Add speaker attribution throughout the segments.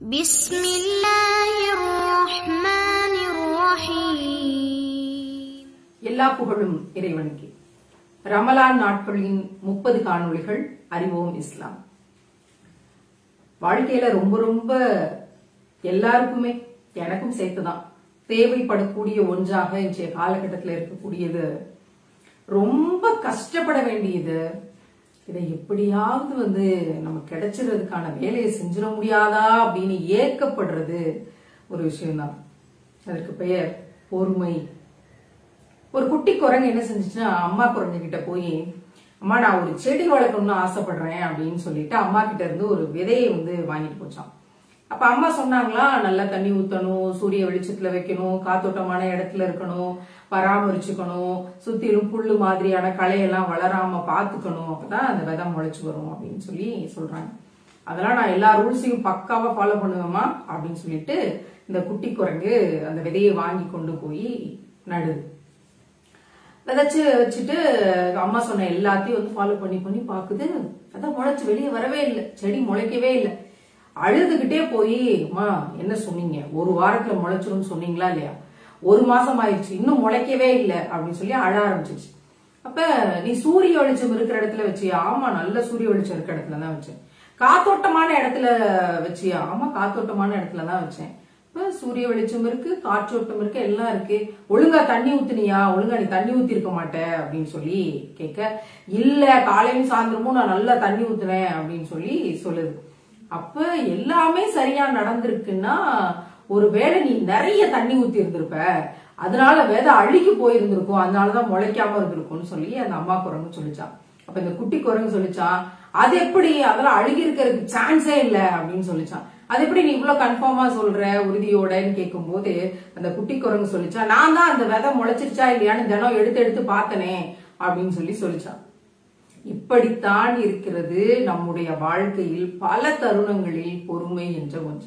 Speaker 1: بسم الله الرحمن الرحيم
Speaker 2: எல்லா புகழும் இறைவனுக்கு ரமலான் நாட்களின் முப்பது காணொளிகள் அறிவோம் இஸ்லாம் வாழ்க்கையில ரொம்ப ரொம்ப எல்லாருக்குமே எனக்கும் சேர்த்துதான் தேவைப்படக்கூடிய ஒன்றாக இன்றைய காலகட்டத்தில் இருக்கக்கூடியது ரொம்ப கஷ்டப்பட வேண்டியது இதை எப்படியாவது வந்து நம்ம கிடைச்சிறதுக்கான வேலையை செஞ்சிட முடியாதா அப்படின்னு ஏக்கப்படுறது ஒரு விஷயம்தான் அதற்கு பெயர் பொறுமை ஒரு குட்டி குரங்கு என்ன செஞ்சுச்சுன்னா அம்மா குரங்கு கிட்ட போய் அம்மா நான் ஒரு செடி வளர்க்கணும்னு ஆசைப்படுறேன் அப்படின்னு சொல்லிட்டு அம்மா கிட்ட இருந்து ஒரு விதையை வந்து வாங்கிட்டு போச்சான் அப்ப அம்மா சொன்னாங்களா நல்லா தண்ணி ஊத்தணும் சூரிய வெளிச்சத்துல வைக்கணும் காத்தோட்டமான இடத்துல இருக்கணும் பராமரிச்சுக்கணும் சுத்திலும் புல்லு மாதிரியான களையெல்லாம் வளராம பாத்துக்கணும் அப்பதான் அந்த விதை முளைச்சு வரும் அப்படின்னு சொல்லி சொல்றாங்க அதெல்லாம் நான் எல்லா ரூல்ஸையும் பக்காவா ஃபாலோ பண்ணுவேம்மா அப்படின்னு சொல்லிட்டு இந்த குட்டி குரங்கு அந்த விதையை வாங்கி கொண்டு போய் நடுது விதைச்சு வச்சுட்டு அம்மா சொன்ன எல்லாத்தையும் வந்து ஃபாலோ பண்ணி பண்ணி பாக்குது அதான் முளைச்சு வெளியே வரவே இல்லை செடி முளைக்கவே இல்லை அழுதுகிட்டே போய் அம்மா என்ன சொன்னீங்க ஒரு வாரத்துல முளைச்சிரும்னு சொன்னீங்களா இல்லையா ஒரு மாசம் ஆயிடுச்சு இன்னும் முளைக்கவே இல்லை அப்படின்னு சொல்லி அழ ஆரம்பிச்சிருச்சு அப்ப நீ சூரிய வெளிச்சம் இருக்கிற இடத்துல வச்சியா ஆமா நல்ல சூரிய வெளிச்சம் இருக்கிற இடத்துல தான் வச்சேன் காத்தோட்டமான இடத்துல வச்சியா ஆமா காத்தோட்டமான இடத்துல தான் வச்சேன் இப்ப சூரிய வெளிச்சம் இருக்கு காற்றோட்டம் இருக்கு எல்லாம் இருக்கு ஒழுங்கா தண்ணி ஊத்துனியா ஒழுங்கா நீ தண்ணி ஊத்தி இருக்க மாட்ட அப்படின்னு சொல்லி கேட்க இல்ல காலையும் சாயந்தரமும் நான் நல்லா தண்ணி ஊத்துனேன் அப்படின்னு சொல்லி சொல்லுது அப்ப எல்லாமே சரியா நடந்திருக்குன்னா ஒருவேளை நீ நிறைய தண்ணி ஊத்தி இருந்திருப்ப அதனால விதை அழுகி போயிருந்திருக்கும் அதனாலதான் முளைக்காம இருந்திருக்கும்னு சொல்லி அந்த அம்மா குரங்கு சொல்லிச்சான் அப்ப இந்த குட்டி குரங்கு சொல்லிச்சான் அது எப்படி அதெல்லாம் அழுகி இருக்கிறதுக்கு சான்ஸே இல்ல அப்படின்னு சொல்லிச்சான் அது எப்படி நீ இவ்வளவு கன்ஃபார்மா சொல்ற உறுதியோடன்னு கேட்கும் போது அந்த குட்டி குரங்கு சொல்லிச்சா நான் தான் அந்த விதை முளைச்சிருச்சா இல்லையான்னு தினம் எடுத்து எடுத்து பார்த்தனே அப்படின்னு சொல்லி சொல்லிச்சான் இப்படித்தான் இருக்கிறது நம்முடைய வாழ்க்கையில் பல தருணங்களில் பொறுமை என்ற ஒன்று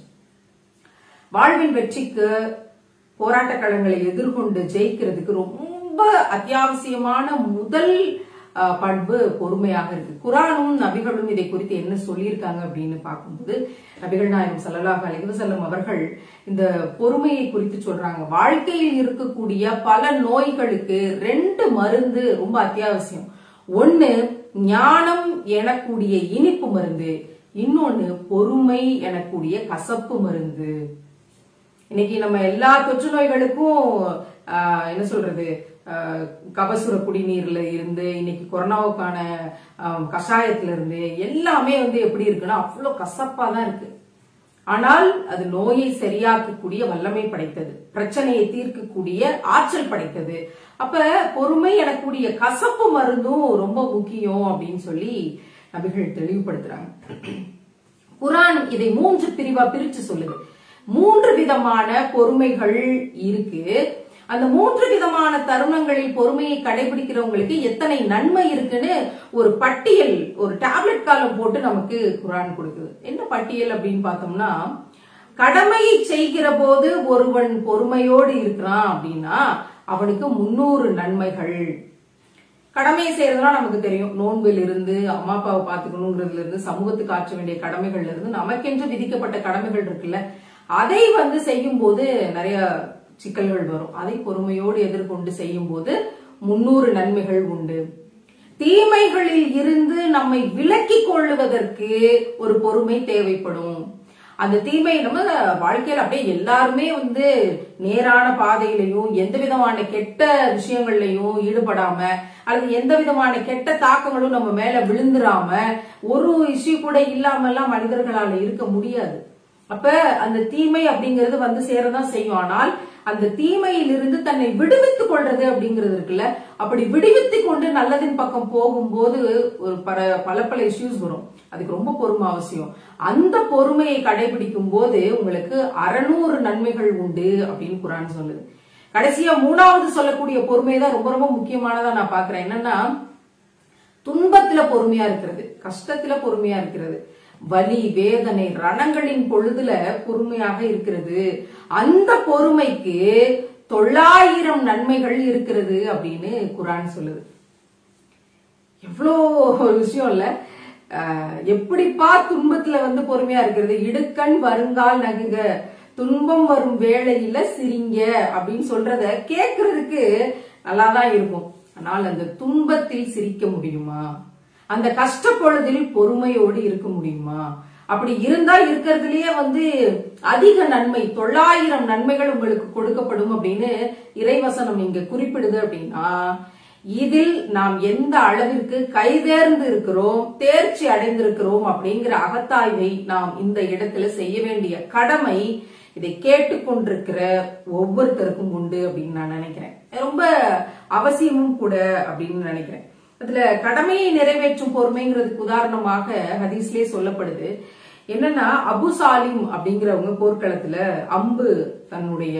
Speaker 2: வாழ்வின் வெற்றிக்கு போராட்ட களங்களை எதிர்கொண்டு ஜெயிக்கிறதுக்கு ரொம்ப அத்தியாவசியமான முதல் அஹ், பண்பு பொறுமையாக இருக்கு குரானும் நபிகளும் இதை குறித்து என்ன சொல்லியிருக்காங்க அப்படின்னு பார்க்கும்போது நபிகள் நாயகம் ஸல்லல்லாஹு அலைஹி வஸல்லம் அவர்கள் இந்த பொறுமையை குறித்து சொல்றாங்க வாழ்க்கையில் இருக்கக்கூடிய பல நோய்களுக்கு ரெண்டு மருந்து ரொம்ப அத்தியாவசியம் ஒண்ணு ஞானம் எனக்கூடிய இனிப்பு மருந்து இன்னொன்னு பொறுமை எனக்கூடிய கசப்பு மருந்து இன்னைக்கு நம்ம எல்லா தொற்று நோய்களுக்கும் ஆஹ், என்ன சொல்றது ஆஹ், கபசுர குடிநீர்ல இருந்து இன்னைக்கு கொரோனாவுக்கான ஆஹ், கஷாயத்துல இருந்து எல்லாமே வந்து எப்படி இருக்குன்னா அவ்வளவு கசப்பா தான் இருக்கு ஆனால் அது நோயை சரியாக்கக்கூடிய வல்லமை படைத்தது பிரச்சனையை தீர்க்கக்கூடிய ஆற்றல் படைத்தது அப்ப பொறுமை எனக்கூடிய கசப்பு மருந்தும் ரொம்ப முக்கியம் அப்படின்னு சொல்லி நபிகள் தெளிவுபடுத்துறாங்க குரான் இதை மூன்று பிரிவா பிரிச்சு சொல்லுது மூன்று விதமான பொறுமைகள் இருக்கு அந்த மூன்று விதமான தருணங்களில் பொறுமையை கடைபிடிக்கிறவங்களுக்கு எத்தனை நன்மை இருக்குன்னு ஒரு பட்டியல் ஒரு டேப்லெட் காலம் போட்டு நமக்கு குரான் கொடுக்குது என்ன பட்டியல் அப்படின்னு பார்த்தோம்னா கடமையை செய்கிற போது ஒருவன் பொறுமையோடு இருக்கிறான் அப்படின்னா அவனுக்கு முன்னூறு நன்மைகள் கடமையை செய்யறதுலாம் நமக்கு தெரியும் நோன்பில் இருந்து அம்மா அப்பாவை பாத்துக்கணுங்கிறதுல இருந்து சமூகத்துக்கு ஆற்ற வேண்டிய கடமைகள்ல இருந்து நமக்கென்று விதிக்கப்பட்ட கடமைகள் இருக்குல்ல அதை வந்து செய்யும் போது நிறைய சிக்கல்கள் வரும் அதை பொறுமையோடு எதிர்கொண்டு செய்யும் போது முன்னூறு நன்மைகள் உண்டு தீமைகளில் இருந்து நம்மை விலக்கிக் கொள்ளுவதற்கு ஒரு பொறுமை தேவைப்படும் அந்த தீமை நம்ம வாழ்க்கையில அப்படியே எல்லாருமே வந்து நேரான பாதையிலையும் எந்த விதமான கெட்ட விஷயங்கள்லயும் ஈடுபடாம அல்லது எந்த விதமான கெட்ட தாக்கங்களும் நம்ம மேல விழுந்துராம ஒரு இஷ்யூ கூட இல்லாம எல்லாம் மனிதர்களால இருக்க முடியாது அப்ப அந்த தீமை அப்படிங்கிறது வந்து சேரதான் செய்யும் ஆனால் அந்த தீமையிலிருந்து தன்னை விடுவித்துக் கொள்றது அப்படிங்கிறது இருக்குல்ல அப்படி விடுவித்துக் கொண்டு நல்லதின் பக்கம் போகும்போது ஒரு பல பல பல இஷ்யூஸ் வரும் அதுக்கு ரொம்ப பொறுமை அவசியம் அந்த பொறுமையை கடைபிடிக்கும் போது உங்களுக்கு அறநூறு நன்மைகள் உண்டு அப்படின்னு குரான் சொல்லுது கடைசியா மூணாவது சொல்லக்கூடிய பொறுமை தான் ரொம்ப ரொம்ப முக்கியமானதா நான் பாக்குறேன் என்னன்னா துன்பத்துல பொறுமையா இருக்கிறது கஷ்டத்துல பொறுமையா இருக்கிறது வலி வேதனை ரணங்களின் பொழுதுல பொறுமையாக இருக்கிறது அந்த பொறுமைக்கு தொள்ளாயிரம் நன்மைகள் இருக்கிறது அப்படின்னு குரான் சொல்லுது எவ்வளோ ஒரு விஷயம் இல்ல அஹ், எப்படிப்பா துன்பத்துல வந்து பொறுமையா இருக்கிறது இடுக்கண் வருங்கால் நகுங்க துன்பம் வரும் வேளையில சிரிங்க அப்படின்னு சொல்றத கேக்குறதுக்கு நல்லாதான் இருக்கும் ஆனால் அந்த துன்பத்தில் சிரிக்க முடியுமா அந்த கஷ்ட பொழுதில் பொறுமையோடு இருக்க முடியுமா அப்படி இருந்தா இருக்கிறதுலயே வந்து அதிக நன்மை தொள்ளாயிரம் நன்மைகள் உங்களுக்கு கொடுக்கப்படும் அப்படின்னு இறைவசனம் இங்க குறிப்பிடுது அப்படின்னா இதில் நாம் எந்த அளவிற்கு கைதேர்ந்து இருக்கிறோம் தேர்ச்சி அடைந்திருக்கிறோம் அப்படிங்கிற அகத்தாய்வை நாம் இந்த இடத்துல செய்ய வேண்டிய கடமை இதை கேட்டுக்கொண்டிருக்கிற ஒவ்வொருத்தருக்கும் உண்டு அப்படின்னு நான் நினைக்கிறேன் ரொம்ப அவசியமும் கூட அப்படின்னு நினைக்கிறேன் அதுல கடமையை நிறைவேற்றும் பொறுமைங்கிறதுக்கு உதாரணமாக ஹதீஸ்லயே சொல்லப்படுது என்னன்னா அபு சாலிம் அப்படிங்கிறவங்க போர்க்களத்துல அம்பு தன்னுடைய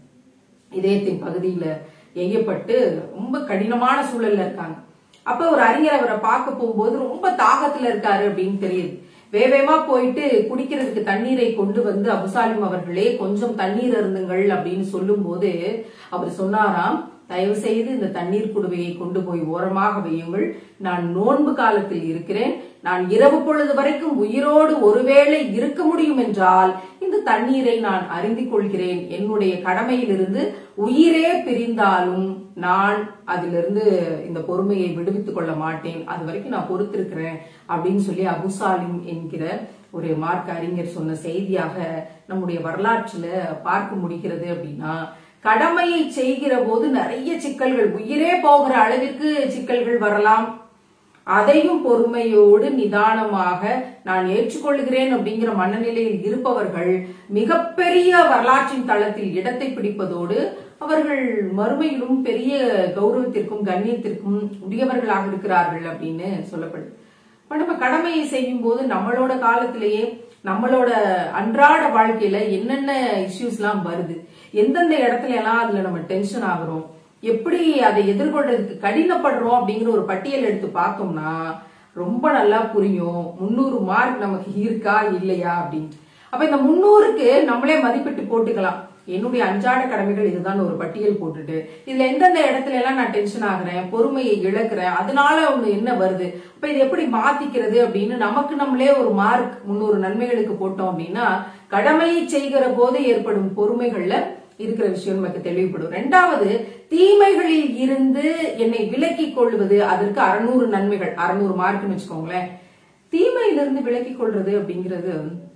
Speaker 2: இதயத்தின் பகுதியில எய்யப்பட்டு ரொம்ப கடினமான சூழல்ல இருக்காங்க அப்ப ஒரு அறிஞர் அவரை பார்க்க போகும்போது ரொம்ப தாகத்துல இருக்காரு அப்படின்னு தெரியுது வேவேமா போயிட்டு குடிக்கிறதுக்கு தண்ணீரை கொண்டு வந்து அபுசாலிம் அவர்களே கொஞ்சம் தண்ணீர் அருந்துங்கள் அப்படின்னு சொல்லும்போது அவர் சொன்னாராம் தயவு செய்து இந்த தண்ணீர் குடுவையை கொண்டு போய் ஓரமாக வையுங்கள் நான் நோன்பு காலத்தில் இருக்கிறேன் நான் இரவு பொழுது வரைக்கும் உயிரோடு ஒருவேளை இருக்க முடியும் என்றால் இந்த தண்ணீரை நான் அறிந்து கொள்கிறேன் என்னுடைய கடமையிலிருந்து உயிரே பிரிந்தாலும் நான் அதிலிருந்து இந்த பொறுமையை விடுவித்துக் கொள்ள மாட்டேன் அது வரைக்கும் நான் பொறுத்திருக்கிறேன் அப்படின்னு சொல்லி அபுசாலிம் என்கிற ஒரு மார்க்க அறிஞர் சொன்ன செய்தியாக நம்முடைய வரலாற்றுல பார்க்க முடிகிறது அப்படின்னா கடமையை செய்கிற போது நிறைய சிக்கல்கள் உயிரே போகிற அளவிற்கு சிக்கல்கள் வரலாம் அதையும் பொறுமையோடு நிதானமாக நான் ஏற்றுக்கொள்கிறேன் அப்படிங்கிற மனநிலையில் இருப்பவர்கள் மிகப்பெரிய வரலாற்றின் தளத்தில் இடத்தை பிடிப்பதோடு அவர்கள் மறுமையிலும் பெரிய கௌரவத்திற்கும் கண்ணியத்திற்கும் உரியவர்களாக இருக்கிறார்கள் அப்படின்னு சொல்லப்படுது இப்ப நம்ம கடமையை செய்யும் போது நம்மளோட காலத்திலேயே நம்மளோட அன்றாட வாழ்க்கையில என்னென்ன இஷ்யூஸ் எல்லாம் வருது எந்தெந்த இடத்துல எல்லாம் அதுல நம்ம டென்ஷன் ஆகுறோம் எப்படி அதை எதிர்கொள்றதுக்கு கடினப்படுறோம் அப்படிங்கிற ஒரு பட்டியல் எடுத்து பார்த்தோம்னா ரொம்ப நல்லா புரியும் முன்னூறு மார்க் நமக்கு இருக்கா இல்லையா அப்படின்ட்டு அப்ப இந்த முன்னூறுக்கு நம்மளே மதிப்பிட்டு போட்டுக்கலாம் என்னுடைய அன்றாட கடமைகள் இதுதான் ஒரு பட்டியல் போட்டுட்டு இதுல எந்தெந்த இடத்துல எல்லாம் நான் டென்ஷன் ஆகுறேன் பொறுமையை இழக்கிறேன் அதனால ஒண்ணு என்ன வருது அப்ப இது எப்படி மாத்திக்கிறது அப்படின்னு நமக்கு நம்மளே ஒரு மார்க் முன்னூறு நன்மைகளுக்கு போட்டோம் அப்படின்னா கடமையை செய்கிற போது ஏற்படும் பொறுமைகள்ல இருக்கிற விஷயம் நமக்கு தெளிவுபடும் ரெண்டாவது தீமைகளில் இருந்து என்னை விலக்கிக் கொள்வது அதற்கு அறுநூறு நன்மைகள் அறுநூறு மார்க்னு வச்சுக்கோங்களேன் தீமையிலிருந்து விலக்கிக் கொள்றது அப்படிங்கிறது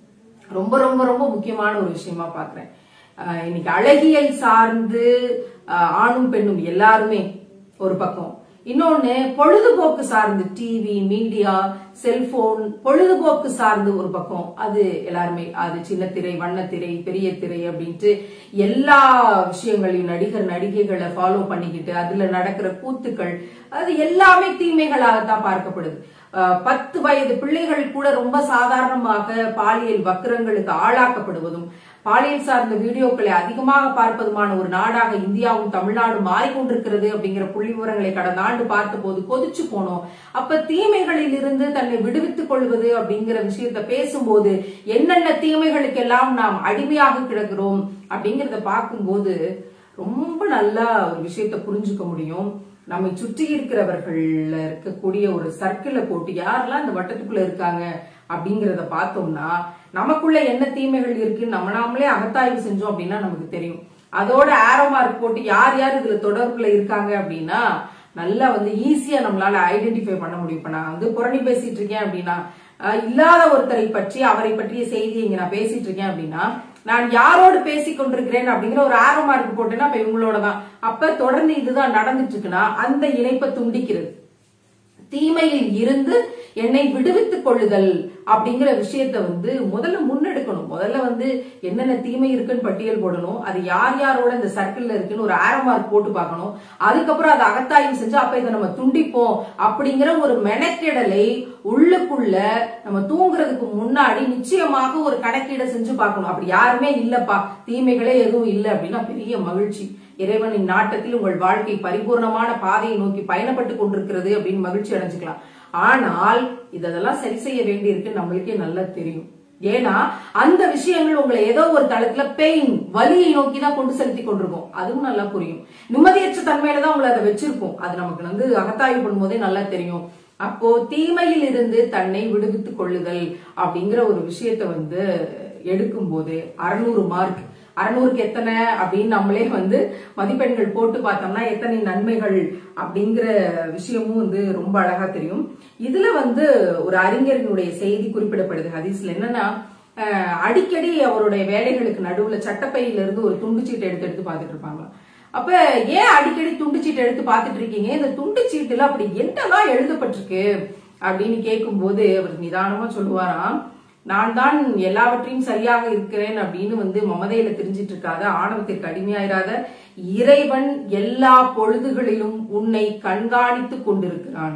Speaker 2: ரொம்ப ரொம்ப ரொம்ப முக்கியமான ஒரு விஷயமா பாக்குறேன் ஆஹ் இன்னைக்கு அழகியல் சார்ந்து ஆஹ் ஆணும் பெண்ணும் எல்லாருமே ஒரு பக்கம் இன்னொன்னு பொழுதுபோக்கு சார்ந்து டிவி மீடியா செல்போன் பொழுதுபோக்கு சார்ந்து ஒரு பக்கம் அது எல்லாருமே அது சின்ன திரை வண்ணத்திரை பெரிய திரை அப்படின்ட்டு எல்லா விஷயங்களையும் நடிகர் நடிகைகளை ஃபாலோ பண்ணிக்கிட்டு அதுல நடக்கிற கூத்துக்கள் அது எல்லாமே தீமைகளாகத்தான் பார்க்கப்படுது அஹ் பத்து வயது பிள்ளைகள் கூட ரொம்ப சாதாரணமாக பாலியல் வக்கிரங்களுக்கு ஆளாக்கப்படுவதும் பாலியல் சார்ந்த வீடியோக்களை அதிகமாக பார்ப்பதுமான ஒரு நாடாக இந்தியாவும் தமிழ்நாடும் மாறிக்கொண்டிருக்கிறது அப்படிங்கிற புள்ளி விவரங்களை கடந்த ஆண்டு பார்த்தபோது கொதிச்சு போனோம் அப்ப தீமைகளில் இருந்து தன்னை விடுவித்துக் கொள்வது அப்படிங்கிற விஷயத்த பேசும்போது என்னென்ன தீமைகளுக்கெல்லாம் நாம் அடிமையாக கிடக்கிறோம் அப்படிங்கறத பார்க்கும்போது ரொம்ப நல்லா ஒரு விஷயத்த புரிஞ்சுக்க முடியும் நம்மை சுற்றி இருக்கிறவர்கள்ல இருக்கக்கூடிய ஒரு சர்க்கிள போட்டு யாரெல்லாம் இந்த வட்டத்துக்குள்ள இருக்காங்க அப்படிங்கறத பார்த்தோம்னா நமக்குள்ள என்ன தீமைகள் இருக்கு நம்ம நாமளே அகத்தாய்வு செஞ்சோம் அப்படின்னா நமக்கு தெரியும் அதோட ஆரோ மார்க் போட்டு யார் யார் இதுல தொடர்புல இருக்காங்க அப்படின்னா நல்லா வந்து ஈஸியா நம்மளால ஐடென்டிஃபை பண்ண முடியும் இப்ப நான் வந்து புரணி பேசிட்டு இருக்கேன் அப்படின்னா அஹ், இல்லாத ஒருத்தரை பற்றி அவரை பற்றிய செய்தி இங்க நான் பேசிட்டு இருக்கேன் அப்படின்னா நான் யாரோடு பேசிக் கொண்டிருக்கிறேன் அப்படிங்கிற ஒரு ஆரோ மார்க் போட்டேன்னா அப்ப இவங்களோட தான் அப்ப தொடர்ந்து இதுதான் நடந்துட்டு இருக்குன்னா அந்த இணைப்பை துண்டிக்கிறது தீமையில் இருந்து என்னை விடுவித்துக் கொள்ளுதல் அப்படிங்கிற விஷயத்த வந்து முதல்ல முன்னெடுக்கணும் முதல்ல வந்து என்னென்ன தீமை இருக்குன்னு பட்டியல் போடணும் அது யார் யாரோட இந்த சர்க்கிள்ல இருக்குன்னு ஒரு ஆரோ மார்க் போட்டு பார்க்கணும் அதுக்கப்புறம் அதை அகத்தாய்வு செஞ்சு அப்ப இதை நம்ம துண்டிப்போம் அப்படிங்கிற ஒரு மெனக்கெடலை உள்ளுக்குள்ள நம்ம தூங்குறதுக்கு முன்னாடி நிச்சயமாக ஒரு கணக்கீடை செஞ்சு பார்க்கணும் அப்படி யாருமே இல்லப்பா தீமைகளே எதுவும் இல்லை அப்படின்னா பெரிய மகிழ்ச்சி இறைவனின் நாட்டத்தில் உங்கள் வாழ்க்கை பரிபூர்ணமான பாதையை நோக்கி பயணப்பட்டு கொண்டிருக்கிறது அப்படின்னு மகிழ்ச்சி அடைஞ்சுக்கலாம் ஆனால் இதெல்லாம் சரி செய்ய வேண்டியிருக்கு நம்மளுக்கே நல்லா தெரியும் ஏன்னா அந்த விஷயங்கள் உங்களை ஏதோ ஒரு தளத்துல பெயின் வலியை நோக்கி தான் கொண்டு செலுத்தி கொண்டிருக்கும் அதுவும் நல்லா புரியும் நிம்மதியற்ற தன்மையில தான் உங்களை அதை வச்சிருக்கும் அது நமக்கு வந்து அகத்தாய்வு பண்ணும்போதே நல்லா தெரியும் அப்போ தீமையில் இருந்து தன்னை விடுவித்துக் கொள்ளுதல் அப்படிங்கிற ஒரு விஷயத்த வந்து எடுக்கும்போது அறுநூறு மார்க் அறுநூறுக்கு எத்தனை அப்படின்னு நம்மளே வந்து மதிப்பெண்கள் போட்டு பார்த்தோம்னா எத்தனை நன்மைகள் அப்படிங்கிற விஷயமும் வந்து ரொம்ப அழகா தெரியும் இதுல வந்து ஒரு அறிஞரினுடைய செய்தி குறிப்பிடப்படுது ஹதீஸ்ல என்னன்னா அஹ், அடிக்கடி அவருடைய வேலைகளுக்கு நடுவுல சட்டப்பையில இருந்து ஒரு துண்டுச்சீட்டை எடுத்து எடுத்து பார்த்துட்டு இருப்பாங்க அப்ப ஏன் அடிக்கடி துண்டுச்சீட்டை எடுத்து பார்த்துட்டு இருக்கீங்க இந்த துண்டுச்சீட்டுல அப்படி என்னதான் எழுதப்பட்டிருக்கு அப்படின்னு கேட்கும்போது அவர் நிதானமா சொல்லுவாராம் நான் தான் எல்லாவற்றையும் சரியாக இருக்கிறேன் அப்படின்னு வந்து மமதையில தெரிஞ்சிட்டு இருக்காத ஆணவத்திற்கு அடிமையாயிராத இறைவன் எல்லா பொழுதுகளிலும் உன்னை கண்காணித்துக் கொண்டிருக்கிறான்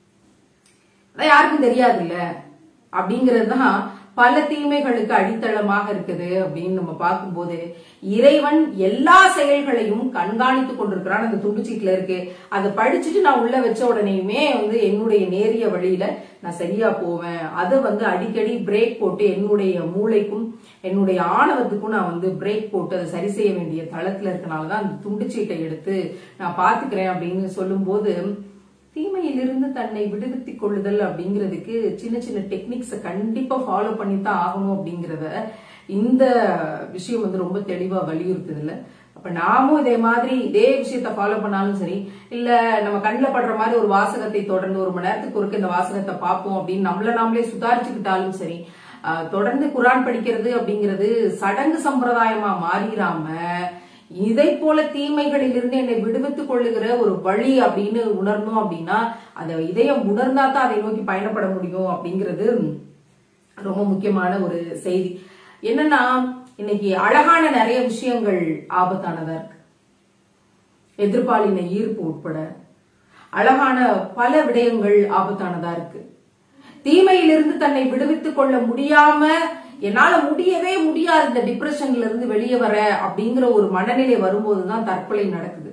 Speaker 2: அதான் யாருக்கும் தெரியாதுல்ல அப்படிங்கிறது தான் பல தீமைகளுக்கு அடித்தளமாக இருக்குது அப்படின்னு நம்ம பார்க்கும்போது இறைவன் எல்லா செயல்களையும் கண்காணித்துக் கொண்டிருக்கிறான் அந்த துண்டுச்சீட்டுல இருக்கு அதை படிச்சுட்டு நான் உள்ள வச்ச உடனேயுமே வந்து என்னுடைய நேரிய வழியில நான் சரியா போவேன் அதை வந்து அடிக்கடி பிரேக் போட்டு என்னுடைய மூளைக்கும் என்னுடைய ஆணவத்துக்கும் நான் வந்து பிரேக் போட்டு அதை சரி செய்ய வேண்டிய தளத்துல இருக்கனாலதான் அந்த துண்டுச்சீட்டை எடுத்து நான் பாத்துக்கிறேன் அப்படின்னு சொல்லும்போது தீமையிலிருந்து தன்னை விடுவித்துக் கொள்ளுதல் அப்படிங்கிறதுக்கு சின்ன சின்ன டெக்னிக்ஸை கண்டிப்பா ஃபாலோ பண்ணி தான் ஆகணும் அப்படிங்கிறத இந்த விஷயம் வந்து ரொம்ப தெளிவா வலியுறுத்துது இல்ல அப்ப நாமும் இதே மாதிரி இதே விஷயத்த ஃபாலோ பண்ணாலும் சரி இல்ல நம்ம கண்ணில் படுற மாதிரி ஒரு வாசகத்தை தொடர்ந்து ஒரு மணி நேரத்துக்கு ஒருக்க இந்த வாசகத்தை பார்ப்போம் அப்படின்னு நம்மள நாமளே சுதாரிச்சுக்கிட்டாலும் சரி ஆஹ், தொடர்ந்து குரான் படிக்கிறது அப்படிங்கிறது சடங்கு சம்பிரதாயமா மாறிடாம இதை போல தீமைகளில் இருந்து என்னை விடுவித்துக் கொள்ளுகிற ஒரு வழி அப்படின்னு உணரணும் அப்படின்னா அதை இதயம் உணர்ந்தா தான் அதை நோக்கி பயணப்பட முடியும் அப்படிங்கிறது ரொம்ப முக்கியமான ஒரு செய்தி என்னன்னா இன்னைக்கு அழகான நிறைய விஷயங்கள் ஆபத்தானதா இருக்கு எதிர்பாலின ஈர்ப்பு உட்பட அழகான பல விடயங்கள் ஆபத்தானதா இருக்கு தீமையிலிருந்து தன்னை விடுவித்துக் கொள்ள முடியாம என்னால முடியவே முடியாது இந்த டிப்ரெஷன்ல இருந்து வெளியே வர அப்படிங்கிற ஒரு மனநிலை வரும்போதுதான் தற்கொலை நடக்குது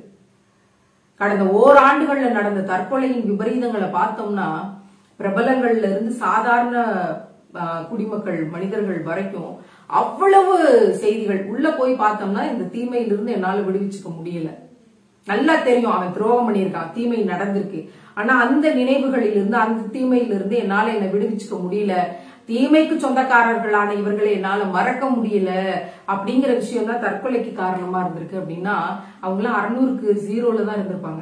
Speaker 2: கடந்த ஓராண்டுகள்ல நடந்த தற்கொலையின் விபரீதங்களை பார்த்தோம்னா பிரபலங்கள்ல இருந்து சாதாரண ஆ, குடிமக்கள் மனிதர்கள் வரைக்கும் அவ்வளவு செய்திகள் உள்ள போய் பார்த்தோம்னா இந்த தீமையிலிருந்து என்னால விடுவிச்சுக்க முடியல நல்லா தெரியும் அவன் துரோகம் பண்ணியிருக்கான் தீமை நடந்திருக்கு ஆனா அந்த நினைவுகளில் இருந்து அந்த தீமையிலிருந்து என்னால என்னை விடுவிச்சுக்க முடியல தீமைக்கு சொந்தக்காரர்களான இவர்களை என்னால மறக்க முடியல அப்படிங்கிற விஷயம் தான் தற்கொலைக்கு காரணமா இருந்திருக்கு அப்படின்னா அவங்களாம் அறுநூறுக்கு ஜீரோல தான் இருந்திருப்பாங்க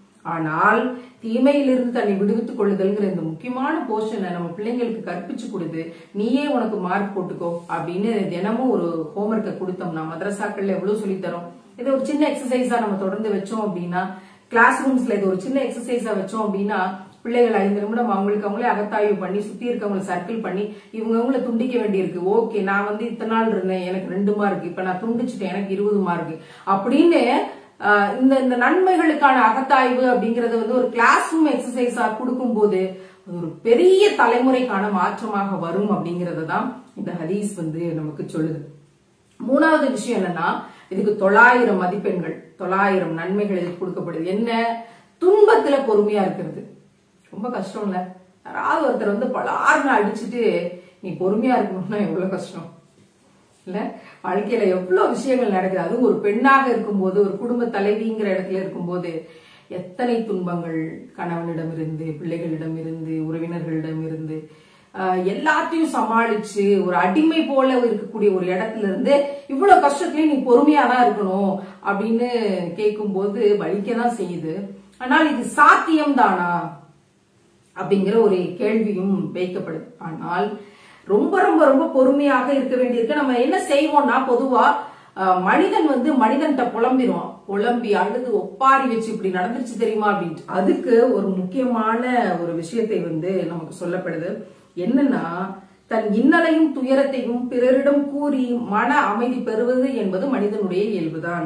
Speaker 2: ஆனால் தீமையிலிருந்து தன்னை விடுவித்துக் கொள்ளுதல்ங்கிற இந்த முக்கியமான போர்ஷனை நம்ம பிள்ளைங்களுக்கு கற்பிச்சு கொடுத்து நீயே உனக்கு மார்க் போட்டுக்கோ அப்படின்னு தினமும் ஒரு ஹோம்ஒர்க்கை கொடுத்தோம்னா மதரசாக்கள்ல எவ்வளவு சொல்லித் தரோம் இதை ஒரு சின்ன எக்ஸசைஸா நம்ம தொடர்ந்து வச்சோம் அப்படின்னா கிளாஸ் ரூம்ஸ்ல இது ஒரு சின்ன எக்ஸசைஸா வச்சோம் அப்படின்னா பிள்ளைகள் ஐந்து நிமிடம் அவங்களுக்கு அவங்களே அகத்தாய்வு பண்ணி சுத்தி இருக்கவங்களை சர்க்கிள் பண்ணி இவங்க அவங்கள துண்டிக்க வேண்டியிருக்கு ஓகே நான் வந்து இத்தனை நாள் இருந்தேன் எனக்கு ரெண்டு மார்க் இப்ப நான் துண்டிச்சிட்டேன் எனக்கு இருபது மார்க் அப்படின்னு ஆஹ், இந்த இந்த நன்மைகளுக்கான அகத்தாய்வு அப்படிங்கறது வந்து ஒரு கிளாஸ் ரூம் எக்ஸசைஸா கொடுக்கும்போது அது ஒரு பெரிய தலைமுறைக்கான மாற்றமாக வரும் அப்படிங்கறத தான் இந்த ஹதீஸ் வந்து நமக்கு சொல்லுது மூணாவது விஷயம் என்னன்னா இதுக்கு தொள்ளாயிரம் மதிப்பெண்கள் தொள்ளாயிரம் நன்மைகள் இதுக்கு கொடுக்கப்படுது என்ன துன்பத்துல பொறுமையா இருக்கிறது ரொம்ப கஷ்டம் இல்ல யாராவது ஒருத்தர் வந்து பலார்னு அடிச்சுட்டு நீ பொறுமையா இருக்கணும்னா எவ்வளவு கஷ்டம் இல்ல வாழ்க்கையில எவ்வளவு விஷயங்கள் நடக்குது அதுவும் ஒரு பெண்ணாக இருக்கும்போது ஒரு குடும்ப தலைவிங்கிற இடத்துல இருக்கும்போது எத்தனை துன்பங்கள் கணவனிடம் இருந்து பிள்ளைகளிடம் இருந்து உறவினர்களிடம் இருந்து ஆஹ், எல்லாத்தையும் சமாளிச்சு ஒரு அடிமை போல இருக்கக்கூடிய ஒரு இடத்துல இருந்து இவ்வளவு கஷ்டத்துலயும் நீ பொறுமையா தான் இருக்கணும் அப்படின்னு கேட்கும்போது வலிக்கதான் செய்யுது ஆனால் இது சாத்தியம் தானா அப்படிங்கிற ஒரு கேள்வியும் வைக்கப்படுது ஆனால் ரொம்ப ரொம்ப ரொம்ப பொறுமையாக இருக்க வேண்டியிருக்கு நம்ம என்ன செய்வோம்னா பொதுவா அஹ், மனிதன் வந்து மனிதன்கிட்ட புலம்பிடுவான் புலம்பி அழுது ஒப்பாரி வச்சு இப்படி நடந்துருச்சு தெரியுமா அப்படின்ட்டு அதுக்கு ஒரு முக்கியமான ஒரு விஷயத்தை வந்து நமக்கு சொல்லப்படுது என்னன்னா தன் இன்னலையும் துயரத்தையும் பிறரிடம் கூறி மன அமைதி பெறுவது என்பது மனிதனுடைய இயல்புதான்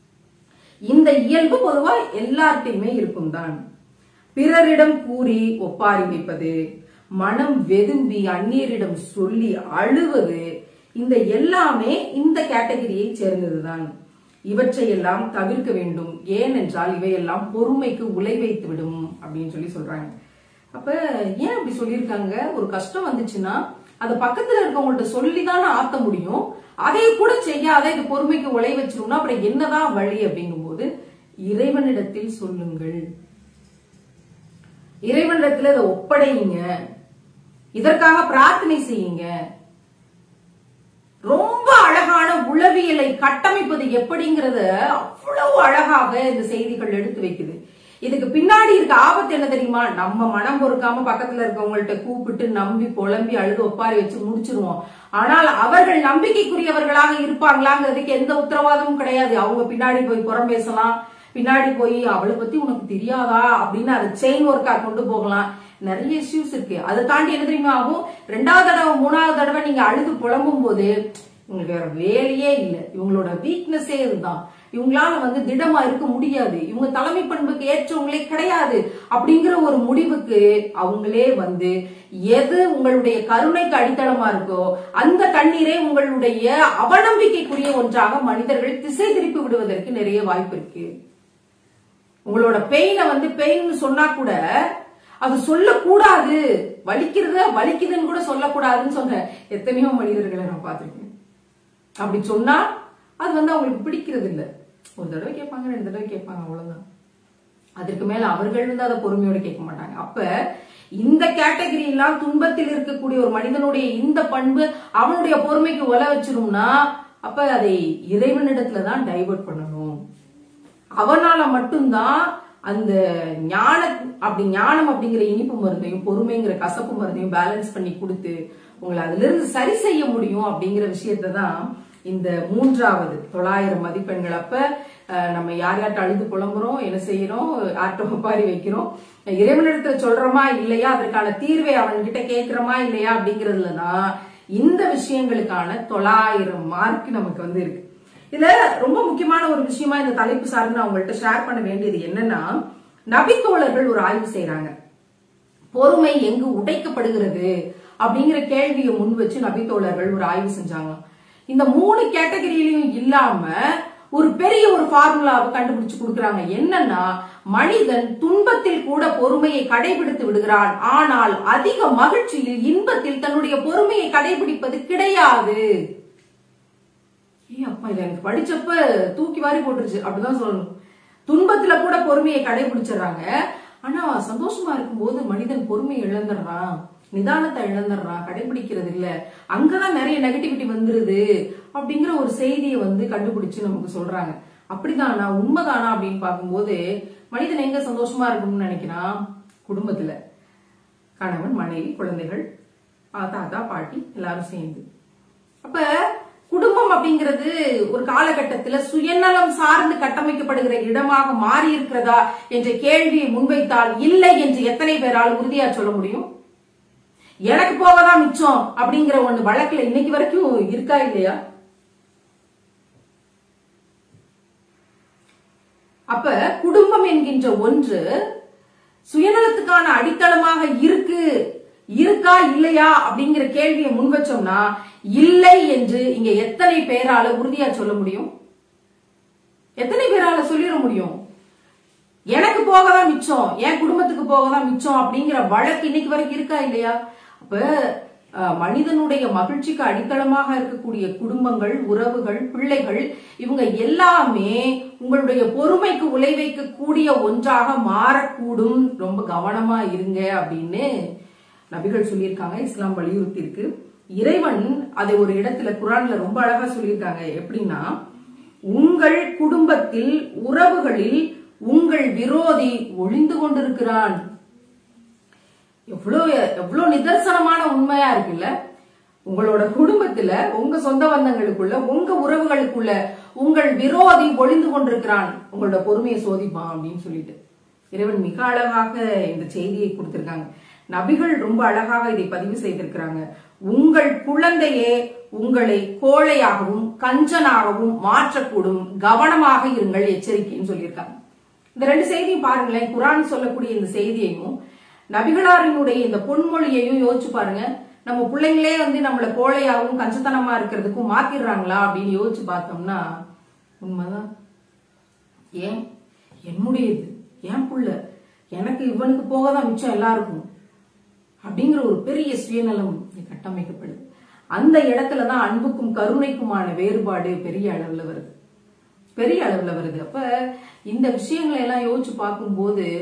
Speaker 2: இந்த இயல்பு பொதுவா எல்லார்ட்டையுமே இருக்கும் தான் பிறரிடம் கூறி ஒப்பாரி வைப்பது மனம் வெதும்பி அந்நியரிடம் சொல்லி அழுவது இந்த எல்லாமே இந்த கேட்டகரியை சேர்ந்ததுதான் இவற்றையெல்லாம் தவிர்க்க வேண்டும் ஏனென்றால் இவையெல்லாம் பொறுமைக்கு உலை வைத்து விடும் அப்படின்னு சொல்லி சொல்றாங்க அப்ப ஏன் அப்படி சொல்லியிருக்காங்க ஒரு கஷ்டம் வந்துச்சுன்னா அது பக்கத்துல இருக்கவங்கள்ட்ட சொல்லிதானே ஆத்த முடியும் அதை கூட செய்யாத இது பொறுமைக்கு உலை வச்சிரும்னா அப்புறம் என்னதான் வழி அப்படிங்கும்போது இறைவனிடத்தில் சொல்லுங்கள் இறைவனிடத்துல இதை ஒப்படையுங்க இதற்காக பிரார்த்தனை செய்யுங்க ரொம்ப அழகான உளவியலை கட்டமைப்பது எப்படிங்கறத அவ்வளவு அழகாக இந்த செய்திகள் எடுத்து வைக்குது இதுக்கு பின்னாடி இருக்க ஆபத்து என்ன தெரியுமா நம்ம மனம் பொறுக்காம பக்கத்துல இருக்கவங்கள்ட்ட கூப்பிட்டு நம்பி புலம்பி அழுது ஒப்பாரி வச்சு முடிச்சிருவோம் ஆனால் அவர்கள் நம்பிக்கைக்குரியவர்களாக இருப்பாங்களாங்கிறதுக்கு எந்த உத்தரவாதமும் கிடையாது அவங்க பின்னாடி போய் புறம் பேசலாம் பின்னாடி போய் அவளை பத்தி உனக்கு தெரியாதா அப்படின்னு அதை செயின் ஒர்க்கா கொண்டு போகலாம் நிறைய இஷ்யூஸ் இருக்கு அதை தாண்டி என்ன தெரியுமா ஆகும் ரெண்டாவது தடவை மூணாவது தடவை நீங்க அழுது புலம்பும் போது உங்களுக்கு வேற வேலையே இல்லை இவங்களோட வீக்னஸே இதுதான் இவங்களால வந்து திடமா இருக்க முடியாது இவங்க தலைமை பண்புக்கு ஏற்றவங்களே கிடையாது அப்படிங்கிற ஒரு முடிவுக்கு அவங்களே வந்து எது உங்களுடைய கருணைக்கு அடித்தளமா இருக்கோ அந்த கண்ணீரே உங்களுடைய அவநம்பிக்கைக்குரிய ஒன்றாக மனிதர்கள் திசை திருப்பி விடுவதற்கு நிறைய வாய்ப்பு இருக்கு உங்களோட பெயினை வந்து பெயின் சொன்னா கூட அது சொல்லக்கூடாது வலிக்கிறத வலிக்குதுன்னு கூட சொல்லக்கூடாதுன்னு சொன்ன எத்தனையோ மனிதர்களை நான் பார்த்திருக்கேன் அப்படி சொன்னா அது வந்து அவங்களுக்கு பிடிக்கிறது இல்ல ஒரு தடவை கேட்பாங்க ரெண்டு தடவை கேட்பாங்க அவ்வளவுதான் அதற்கு மேல அவர்கள் வந்து அதை பொறுமையோட கேட்க மாட்டாங்க அப்ப இந்த கேட்டகரி எல்லாம் துன்பத்தில் இருக்கக்கூடிய ஒரு மனிதனுடைய இந்த பண்பு அவனுடைய பொறுமைக்கு ஒல வச்சிரும்னா அப்ப அதை இறைவனிடத்துல தான் டைவர்ட் பண்ணணும் அவனால மட்டும்தான் அந்த ஞான அப்படி ஞானம் அப்படிங்கிற இனிப்பு மருந்தையும் பொறுமைங்கிற கசப்பு மருந்தையும் பேலன்ஸ் பண்ணி கொடுத்து உங்களை அதுல இருந்து சரி செய்ய முடியும் அப்படிங்கிற விஷயத்தை தான் இந்த மூன்றாவது தொள்ளாயிரம் மதிப்பெண்கள் அப்ப அஹ், நம்ம யார் யார்ட்ட அழுது புலம்புறோம் என்ன செய்யறோம் யார்கிட்ட ஒப்பாரி வைக்கிறோம் இறைவனிடத்துல சொல்றோமா இல்லையா அதற்கான தீர்வை அவன்கிட்ட கேட்கிறோமா இல்லையா அப்படிங்கறதுல தான் இந்த விஷயங்களுக்கான தொள்ளாயிரம் மார்க் நமக்கு வந்து இருக்கு இதுல ரொம்ப முக்கியமான ஒரு விஷயமா இந்த தலைப்பு சார்ந்து நான் உங்கள்ட்ட ஷேர் பண்ண வேண்டியது என்னன்னா நபித்தோழர்கள் ஒரு ஆய்வு செய்றாங்க பொறுமை எங்கு உடைக்கப்படுகிறது அப்படிங்கிற கேள்வியை முன் வச்சு நபித்தோழர்கள் ஒரு ஆய்வு செஞ்சாங்க இந்த மூணு கேட்டகரியிலையும் இல்லாம ஒரு பெரிய ஒரு ஃபார்முலாவை கண்டுபிடிச்சு கொடுக்கறாங்க என்னன்னா மனிதன் துன்பத்தில் கூட பொறுமையை கடைபிடித்து விடுகிறான் ஆனால் அதிக மகிழ்ச்சியில் இன்பத்தில் தன்னுடைய பொறுமையை கடைபிடிப்பது கிடையாது ஏய் அப்பா இது எனக்கு படிச்சப்ப தூக்கி வாரி போட்டுருச்சு அப்படிதான் சொல்லணும் துன்பத்துல கூட பொறுமையை கடைபிடிச்சிடுறாங்க ஆனா சந்தோஷமா இருக்கும்போது மனிதன் பொறுமையை இழந்துடுறான் நிதானத்தை இழந்துடுறான் கடைபிடிக்கிறது இல்ல அங்கதான் நிறைய நெகட்டிவிட்டி வந்துருது அப்படிங்கிற ஒரு செய்தியை வந்து கண்டுபிடிச்சு நமக்கு சொல்றாங்க அப்படிதானா உண்மைதானா அப்படின்னு பார்க்கும்போது மனிதன் எங்க சந்தோஷமா இருக்கணும்னு நினைக்கிறான் குடும்பத்துல கணவன் மனைவி குழந்தைகள் ஆ, தாத்தா பாட்டி எல்லாரும் சேர்ந்து அப்ப குடும்பம் அப்படிங்கிறது ஒரு காலகட்டத்துல சுயநலம் சார்ந்து கட்டமைக்கப்படுகிற இடமாக மாறி இருக்கிறதா என்ற கேள்வியை முன்வைத்தால் இல்லை என்று எத்தனை பேரால் உறுதியா சொல்ல முடியும் எனக்கு போகதான் மிச்சம் அப்படிங்கிற ஒண்ணு வழக்குல இன்னைக்கு வரைக்கும் இருக்கா இல்லையா அப்ப குடும்பம் என்கின்ற ஒன்று சுயநலத்துக்கான அடித்தளமாக இருக்கு இருக்கா இல்லையா அப்படிங்கிற கேள்வியை முன் வச்சோம்னா இல்லை என்று இங்க எத்தனை பேரால உறுதியா சொல்ல முடியும் எத்தனை பேரால சொல்லிட முடியும் எனக்கு போகதான் மிச்சம் என் குடும்பத்துக்கு போகதான் மிச்சம் அப்படிங்கிற வழக்கு இன்னைக்கு வரைக்கும் இருக்கா இல்லையா அப்ப அஹ், மனிதனுடைய மகிழ்ச்சிக்கு அடித்தளமாக இருக்கக்கூடிய குடும்பங்கள் உறவுகள் பிள்ளைகள் இவங்க எல்லாமே உங்களுடைய பொறுமைக்கு உலை வைக்கக்கூடிய ஒன்றாக மாறக்கூடும் ரொம்ப கவனமா இருங்க அப்படின்னு நபிகள் சொல்லியிருக்காங்க இஸ்லாம் வலியுறுத்தி இருக்கு இறைவன் அதை ஒரு இடத்துல குரான்ல ரொம்ப அழகா சொல்லியிருக்காங்க எப்படின்னா உங்கள் குடும்பத்தில் உறவுகளில் உங்கள் விரோதி ஒளிந்து கொண்டிருக்கிறான் எவ்வளவு எவ்வளவு நிதர்சனமான உண்மையா இருக்குல்ல உங்களோட குடும்பத்துல உங்க சொந்த பந்தங்களுக்குள்ள உங்க உறவுகளுக்குள்ள உங்கள் விரோதி ஒளிந்து கொண்டிருக்கிறான் உங்களோட பொறுமையை சோதிப்பான் அப்படின்னு சொல்லிட்டு இறைவன் மிக அழகாக இந்த செய்தியை கொடுத்திருக்காங்க நபிகள் ரொம்ப அழகாக இதை பதிவு செய்திருக்கிறாங்க உங்கள் குழந்தையே உங்களை கோழையாகவும் கஞ்சனாகவும் மாற்றக்கூடும் கவனமாக இருங்கள் எச்சரிக்கைன்னு சொல்லியிருக்காங்க இந்த ரெண்டு செய்தியும் பாருங்களேன் குரான் சொல்லக்கூடிய இந்த செய்தியையும் நபிகளாரினுடைய இந்த பொன்மொழியையும் யோசிச்சு பாருங்க நம்ம பிள்ளைங்களே வந்து நம்மள கோழையாகவும் கஞ்சத்தனமா இருக்கிறதுக்கும் மாத்திடுறாங்களா அப்படின்னு யோசிச்சு பார்த்தோம்னா உண்மைதான் ஏன் என்னுடையது என் புள்ள எனக்கு இவனுக்கு போக தான் மிச்சம் எல்லாருக்கும் அப்படிங்கிற ஒரு பெரிய சுயநலம் இங்க கட்டமைக்கப்படுது அந்த இடத்துல தான் அன்புக்கும் கருணைக்குமான வேறுபாடு பெரிய அளவுல வருது பெரிய அளவுல வருது அப்ப இந்த விஷயங்களை எல்லாம் யோசிச்சு பார்க்கும்போது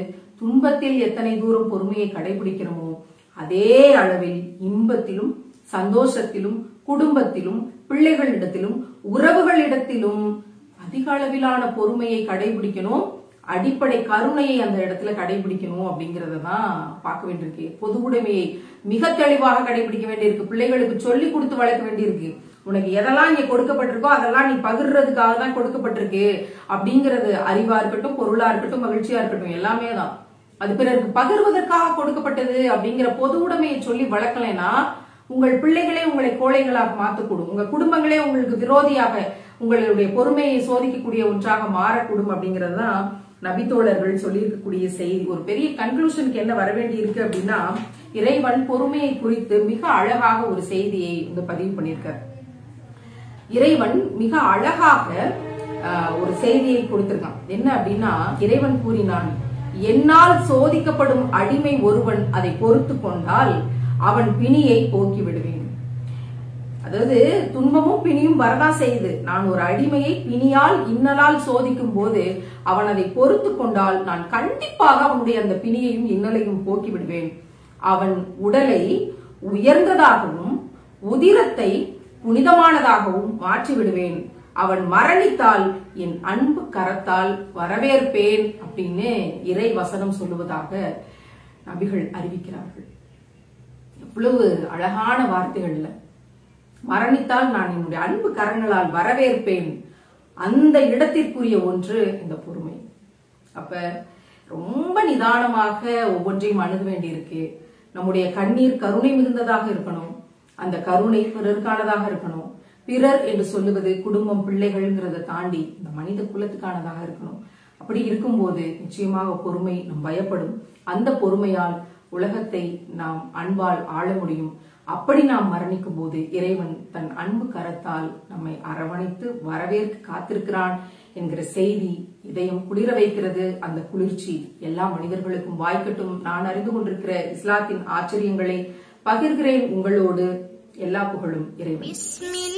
Speaker 2: துன்பத்தில் எத்தனை தூரம் பொறுமையை கடைபிடிக்கிறோமோ அதே அளவில் இன்பத்திலும் சந்தோஷத்திலும் குடும்பத்திலும் பிள்ளைகளிடத்திலும் உறவுகளிடத்திலும் அதிக அளவிலான பொறுமையை கடைபிடிக்கணும் அடிப்படை கருணையை அந்த இடத்துல கடைபிடிக்கணும் அப்படிங்கறத தான் பார்க்க வேண்டியிருக்கு பொது உடைமையை மிக தெளிவாக கடைபிடிக்க வேண்டியிருக்கு பிள்ளைகளுக்கு சொல்லி கொடுத்து வளர்க்க வேண்டியிருக்கு உனக்கு எதெல்லாம் இங்க கொடுக்கப்பட்டிருக்கோ அதெல்லாம் நீ பகிர்றதுக்காக தான் கொடுக்கப்பட்டிருக்கு அப்படிங்கறது அறிவா இருக்கட்டும் பொருளா இருக்கட்டும் மகிழ்ச்சியா இருக்கட்டும் எல்லாமே தான் அது பிறருக்கு பகிர்வதற்காக கொடுக்கப்பட்டது அப்படிங்கிற பொது உடைமையை சொல்லி வளர்க்கலைன்னா உங்கள் பிள்ளைகளே உங்களை கோழைகளாக மாற்றக்கூடும் உங்க குடும்பங்களே உங்களுக்கு விரோதியாக உங்களுடைய பொறுமையை சோதிக்கக்கூடிய ஒன்றாக மாறக்கூடும் அப்படிங்கிறது தான் நபித்தோழர்கள் சொல்லியிருக்கக்கூடிய செய்தி ஒரு பெரிய கன்க்ளூஷனுக்கு என்ன வர வேண்டி இருக்கு அப்படின்னா இறைவன் பொறுமையை குறித்து மிக அழகாக ஒரு செய்தியை வந்து பதிவு பண்ணியிருக்கார் இறைவன் மிக அழகாக ஆஹ், ஒரு செய்தியை கொடுத்திருக்கான் என்ன அப்படின்னா இறைவன் கூறினான் என்னால் சோதிக்கப்படும் அடிமை ஒருவன் அதை பொறுத்து கொண்டால் அவன் பிணியை போக்கி விடுவேன் அதாவது துன்பமும் பிணியும் வரதான் செய்யுது நான் ஒரு அடிமையை பிணியால் இன்னலால் சோதிக்கும் போது அவன் அதை பொறுத்து கொண்டால் நான் கண்டிப்பாக அவனுடைய அந்த பிணியையும் இன்னலையும் போக்கி விடுவேன் அவன் உடலை உயர்ந்ததாகவும் உதிரத்தை புனிதமானதாகவும் மாற்றி விடுவேன் அவன் மரணித்தால் என் அன்பு கரத்தால் வரவேற்பேன் அப்படின்னு இறை வசனம் சொல்லுவதாக நபிகள் அறிவிக்கிறார்கள் எவ்வளவு அழகான வார்த்தைகள்ல மரணித்தால் நான் என்னுடைய அன்பு கரங்களால் வரவேற்பேன் அந்த இடத்திற்குரிய ஒன்று இந்த பொறுமை அப்ப ரொம்ப நிதானமாக ஒவ்வொன்றையும் அணுக வேண்டியிருக்கு நம்முடைய கண்ணீர் கருணை மிகுந்ததாக இருக்கணும் அந்த கருணை பிறருக்கானதாக இருக்கணும் பிறர் என்று சொல்லுவது குடும்பம் பிள்ளைகள்ங்கிறத தாண்டி இந்த மனித குலத்துக்கானதாக இருக்கணும் அப்படி இருக்கும்போது நிச்சயமாக பொறுமை நம் பயப்படும் அந்த பொறுமையால் உலகத்தை நாம் அன்பால் ஆள முடியும் அப்படி நாம் மரணிக்கும் போது இறைவன் தன் அன்பு கரத்தால் நம்மை அரவணைத்து வரவேற்க காத்திருக்கிறான் என்கிற செய்தி இதயம் குளிர வைக்கிறது அந்த குளிர்ச்சி எல்லா மனிதர்களுக்கும் வாய்க்கட்டும் நான் அறிந்து கொண்டிருக்கிற இஸ்லாத்தின் ஆச்சரியங்களை பகிர்கிறேன் உங்களோடு எல்லா புகழும் இறைவன்
Speaker 1: بسم